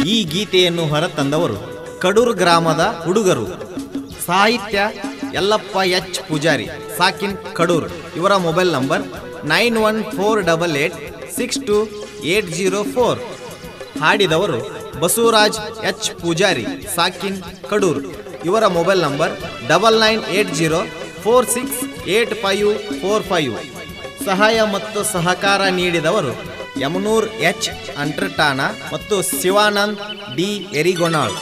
ಈ ಗೀತೆಯನ್ನು ಹೊರತಂದವರು ಕಡೂರು ಗ್ರಾಮದ ಹುಡುಗರು ಸಾಹಿತ್ಯ ಯಲ್ಲಪ್ಪ ಎಚ್ ಪೂಜಾರಿ ಸಾಕಿನ್ ಕಡೂರ್ ಇವರ mobile number nine one four double eight six two eight zero four ಹಾಡಿದವರು ಬಸವರಾಜ್ ಎಚ್ ಪೂಜಾರಿ ಸಾಕಿನ್ ಕಡೂರ್ ಇವರ mobile number double nine eight zero four six eight five four five ಸಹಾಯ ಮತ್ತು ಸಹಕಾರ ನೀಡಿದವರು ಯಮನೂರ್ ಎಚ್ ಅಂಟರ್ಟಾಣ ಮತ್ತು ಶಿವಾನಂದ್ ಡಿ ಎರಿಗೊನಾಳ್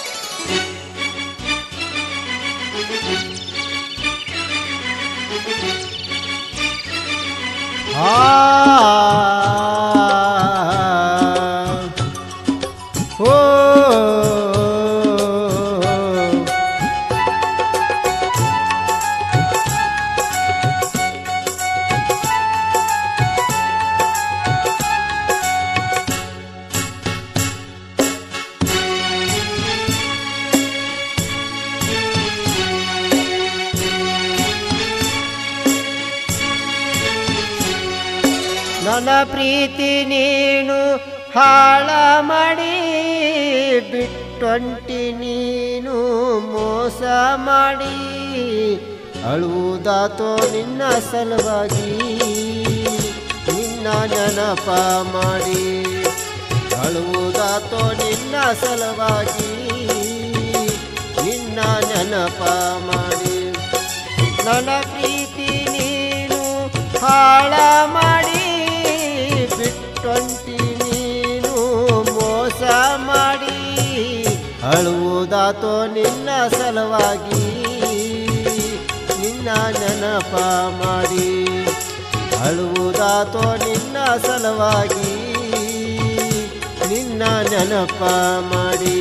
ನನ್ನ ಪ್ರೀತಿ ನೀನು ಹಾಳ ಮಾಡಿ ಬಿಟ್ಟೊಂಟಿ ನೀನು ಮೋಸ ಮಾಡಿ ಅಳುವುದಾತೋ ನಿನ್ನ ಸಲುವಾಗಿ ನಿನ್ನ ನೆನಪ ಮಾಡಿ ಅಳುವುದಾತೋ ನಿನ್ನ ಸಲುವಾಗಿ ನಿನ್ನ ನೆನಪ ಮಾಡಿ ನನ್ನ ಪ್ರೀತಿ ನೀನು ಹಾಳ ಮಾಡಿ ಬಿಟ್ಟೊಂಟಿ ನೀನು ಮೋಸ ಮಾಡಿ ಅಳುವುದಾತೋ ನಿನ್ನ ಸಲುವಾಗಿ ನಿನ್ನ ನೆನಪ ಮಾಡಿ ಅಳುವುದಾತೋ ನಿನ್ನ ಸಲುವಾಗಿ ನಿನ್ನ ನೆನಪ ಮಾಡಿ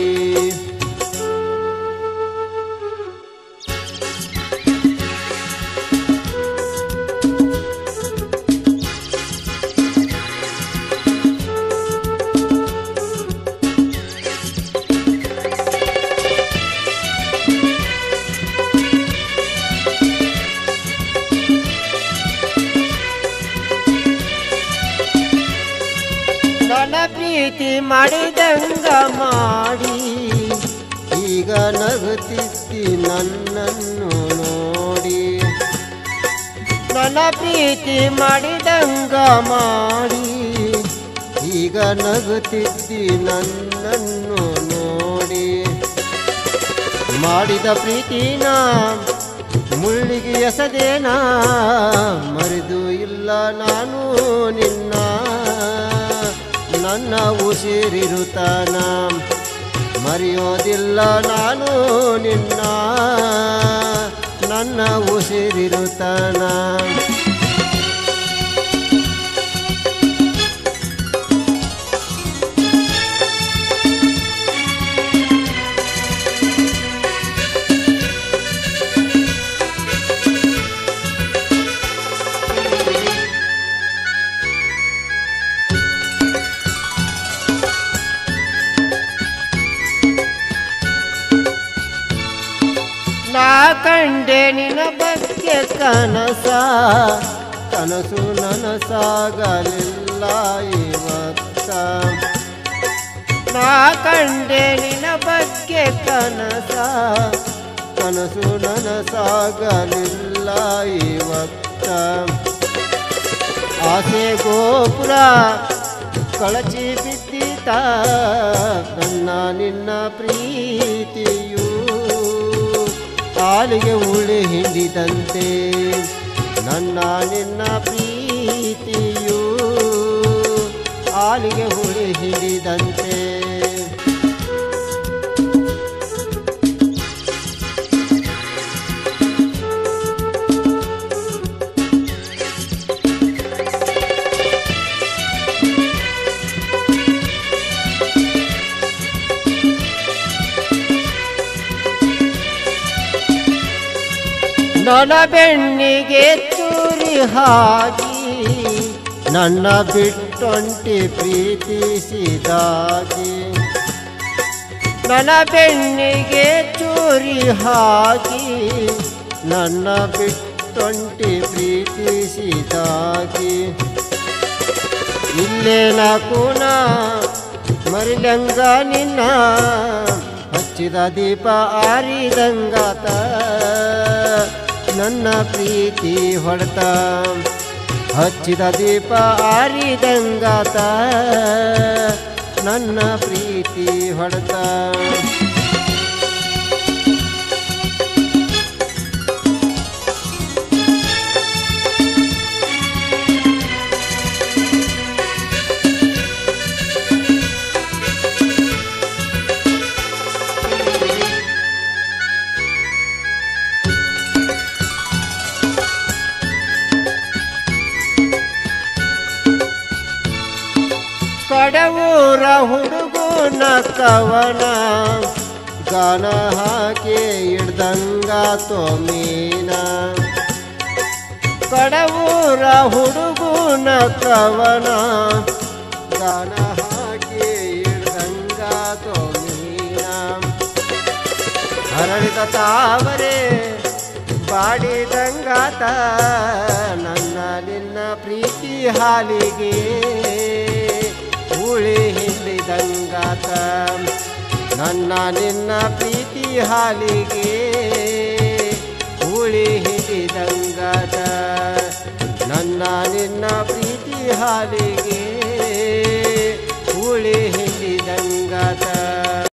ನನ್ನ ಪ್ರೀತಿ ಮಾಡಿದಂಗ ಮಾಡಿ ಈಗ ನಗುತ್ತಿದ್ದಿ ನನ್ನನ್ನು ನೋಡಿ ನನ್ನ ಪ್ರೀತಿ ಮಾಡಿದಂಗ ಮಾಡಿ ಈಗ ನಗುತ್ತಿದ್ದಿ ನನ್ನನ್ನು ನೋಡಿ ಮಾಡಿದ ಪ್ರೀತಿನ ಮುಳ್ಳಿಗೆ ಎಸದೇನ ಮರೆದು ಇಲ್ಲ ನಾನು ನಿನ್ನ ನನ್ನ ಉಸಿರಿರುತ್ತಾನ ಮರೆಯೋದಿಲ್ಲ ನಾನು ನಿನ್ನ ನನ್ನ ಉಸಿರಿರುತ್ತಾನ ನಾ ಕಂಡೆ ನಿನ್ನ ಬಗ್ಗೆ ಕನಸ ಕನಸು ನನಸಾಗಲಿಲ್ಲ ಇವತ್ತ ನಾ ಕಂಡೆ ನಿನ್ನ ಬಗ್ಗೆ ಕನಸ ಕನಸು ನನಸಾಗಲಿಲ್ಲ ಇವತ್ತ ಆಸೆ ಗೋಪುರ ಕಳಚಿ ಬಿದ್ದಿತ ನನ್ನ ನಿನ್ನ ಪ್ರೀತಿಯು ಕಾಲಿಗೆ ಉಳಿ ಹಿಂಡಿದಂತೆ ನನ್ನ ನಿನ್ನ ಪ್ರೀತಿಯು ಕಾಲಿಗೆ ಹುಳಿ ಹಿಡಿದಂತೆ ನನ್ನ ಬೆಣ್ಣಿಗೆ ಚೂರಿ ಹಾಕಿ ನನ್ನ ಬಿಟ್ಟೊಂಟಿ ಪ್ರೀತಿಸಿದಾಗಿ ನನ್ನ ಬೆಣ್ಣಿಗೆ ಚೂರಿ ಹಾಕಿ ನನ್ನ ಬಿಟ್ಟೊಂಟಿ ಪ್ರೀತಿಸಿದಾಗಿ ಇಲ್ಲೇ ನಾಕುನ ಮರಿಲಂಗ ನಿನ್ನ ಹಚ್ಚಿದ ದೀಪ ಆರಿದಂಗಾತ ನನ್ನ ಪ್ರೀತಿ ಹೊಡೆತ ಹಚ್ಚಿದ ದೀಪ ಆರಿದಂಗಾತ ನನ್ನ ಪ್ರೀತಿ ಹೊಡೆತ ಕಡವೂರ ಹುಡುಗನ ಕವನ ಗಾನ ಹಾಕಿ ಹಿಡ್ದಂಗ ಮೀನ ಕಡವೂರ ಹುಡುಗನ ಕವನ ಗಾನ ಹಾಕಿ ಹಿಡ್ದಂಗ ಮೀನ ಹರಳಿದ ತಾವರೆ ಬಾಡಿದಂಗಾತ ನನ್ನ ನಿನ್ನ ಪ್ರೀತಿ ಹಾಲಿಗೆ ಹುಳಿ ಹಿಂಡಿದಂಗಾತ ನನ್ನ ನಿನ್ನ ಪ್ರೀತಿ ಹಾಲಿಗೆ ಹುಳಿ ಹಿಂಡಿದಂಗಾತ ನನ್ನ ನಿನ್ನ ಪ್ರೀತಿ ಹಾಲಿಗೆ ಹುಳಿ ಹಿಂಡಿದಂಗಾತ